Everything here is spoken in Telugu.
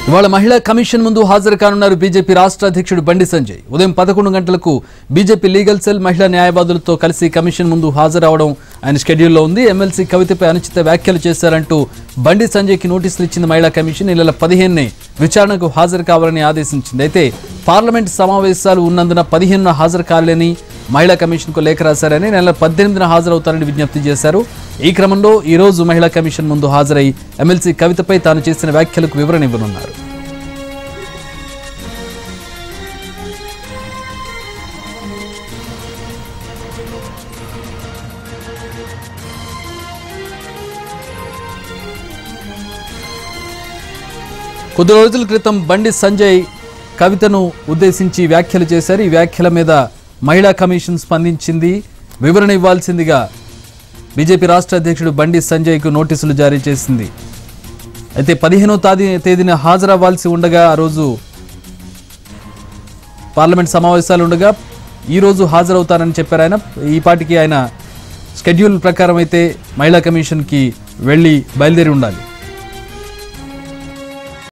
ఇవాళ మహిళా కమిషన్ ముందు హాజరు కానున్నారు బీజేపీ రాష్ట్ర అధ్యక్షుడు బండి సంజయ్ ఉదయం పదకొండు గంటలకు బీజేపీ లీగల్ సెల్ మహిళా న్యాయవాదులతో కలిసి కమిషన్ ముందు హాజరవడం ఆయన షెడ్యూల్లో ఉంది ఎమ్మెల్సీ కవితపై అనుచిత వ్యాఖ్యలు చేశారంటూ బండి సంజయ్కి నోటీసులు ఇచ్చింది మహిళా కమిషన్ ఈ నెల పదిహేనునే విచారణకు హాజరు కావాలని ఆదేశించింది అయితే పార్లమెంట్ సమావేశాలు ఉన్నందున పదిహేనున హాజరు కాలేని మహిళా కమిషన్కు లేఖ రాశారని నెల పద్దెనిమిదిన హాజరవుతారని విజ్ఞప్తి చేశారు ఈ క్రమంలో ఈ రోజు మహిళా కమిషన్ ముందు హాజరై ఎమ్మెల్సీ కవితపై తాను చేసిన వ్యాఖ్యలకు వివరణ ఇవ్వనున్నారు కొద్ది రోజుల క్రితం బండి సంజయ్ కవితను ఉద్దేశించి వ్యాఖ్యలు చేశారు ఈ వ్యాఖ్యల మీద మహిళా కమిషన్ స్పందించింది వివరణ ఇవ్వాల్సిందిగా బీజేపీ రాష్ట్ర అధ్యక్షుడు బండి సంజయ్కు నోటీసులు జారీ చేసింది అయితే పదిహేనో తేదీ తేదీన హాజరవ్వాల్సి ఉండగా ఆ రోజు పార్లమెంట్ సమావేశాలు ఉండగా ఈ రోజు హాజరవుతానని చెప్పారు ఆయన ఈ పాటికి ఆయన షెడ్యూల్ ప్రకారం అయితే మహిళా కమిషన్కి వెళ్ళి బయలుదేరి ఉండాలి